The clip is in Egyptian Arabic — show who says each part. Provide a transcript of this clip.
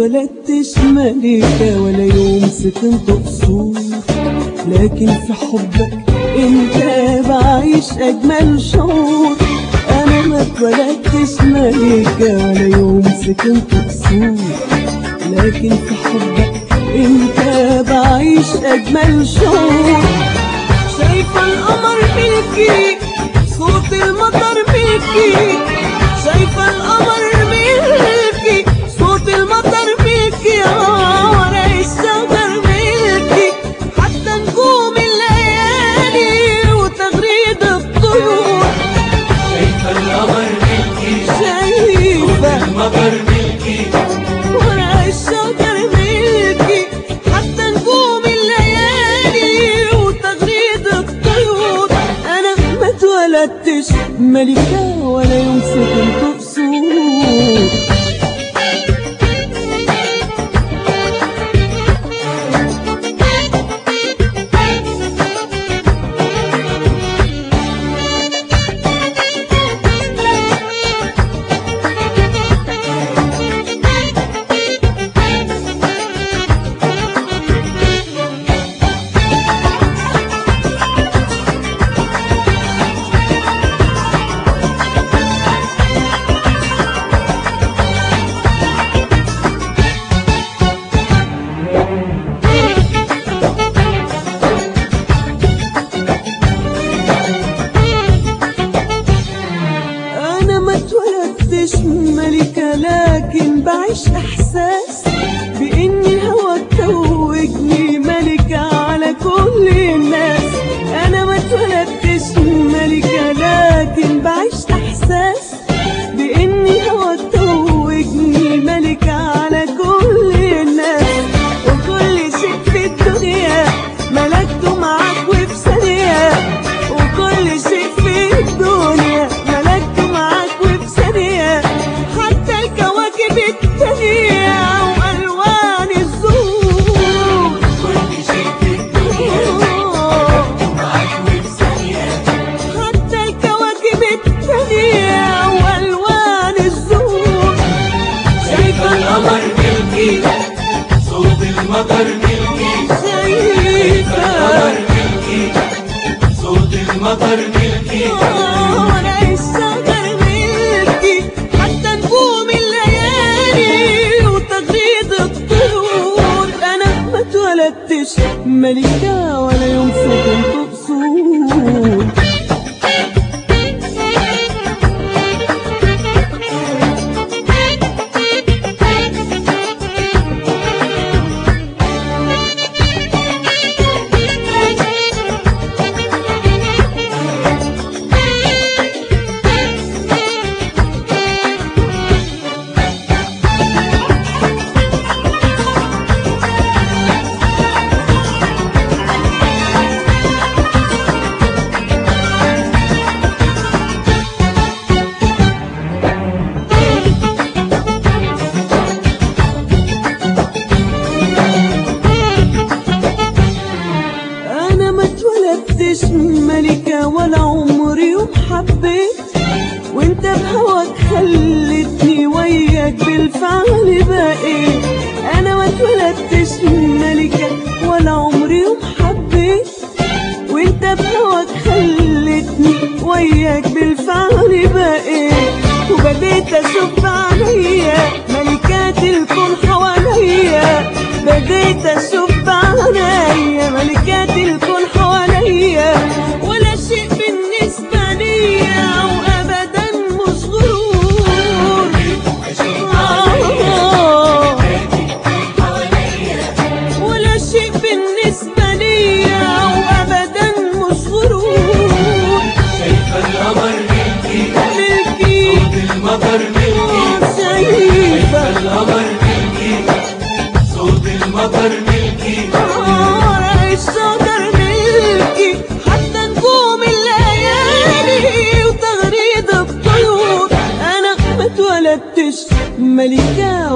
Speaker 1: اتولدتش ملكة ولا يوم سكنت قصور لكن في حبك انت بعيش اجمل شعور انا ما اتولدتش ملكة ولا يوم سكنت قصور لكن في حبك انت بعيش اجمل شعور شايفة القمر ملكي صوت المطر ملكي شايفة القمر ملكي صوت المطر ملكي آه، ورق الشجر ملكي حتى نجوم الليالي وتغريد الطيور
Speaker 2: شايفة القمر ملكي
Speaker 1: شايفة
Speaker 2: المطر ملكي
Speaker 1: ورق الشجر ملكي حتى نجوم الليالي وتغريد الطيور انا ما اتولدتش ملكة ولا يوم سكنت قصور انا ما اتولدتش ملكة لكن بعيش احساس باني هواك توجني ملكة على كل الناس انا ما اتولدتش ملكة لكن بعيش احساس باني هواك توجني ملكة على كل الناس وكل شيء في الدنيا ملكته معاك وفي ثانية وكل شيء في الدنيا ملكته معاك وفي ثانية حتى الكواكب التانية وألوان الزهور
Speaker 2: كل شيء في الدنيا معاك وفي ثانية
Speaker 1: حتى الكواكب التانية وألوان الزهور
Speaker 2: شايفة القمر ملكي صوت المطر ملكي
Speaker 1: شايفة
Speaker 2: القمر ملكي صوت المطر ملكي
Speaker 1: ورق الشجر ملكي حتى نجوم الليالي وتغريد الطيور انا ما اتولدتش ملكة ولا يوم سكنت قصور انا ما اتولدتش ملكة ولا عمري يوم حبيت وانت بهواك خلتني وياك بالفعل بقيت انا ما اتولدتش ملكة ولا عمري يوم حبيت وانت بهواك خلتني وياك بالفعل بقيت وبديت اشوف بعينيا ملكات الكون حواليا بديت اشوف بعينيا ملكات الكون حواليا ولا شيء بالنسبة ليا وابدا مش غرور آه. ولا شيء بالنسبة ليا وابدا مش غرور
Speaker 2: شايفة القمر ملكي
Speaker 1: ملكي
Speaker 2: صوت المطر ملكي
Speaker 1: شايفة
Speaker 2: القمر ملكي صوت المطر ملكي
Speaker 1: ورق الشجر ملكي حتى نجوم الليالي وتغريد الطيور انا ما اتولدتش ملكة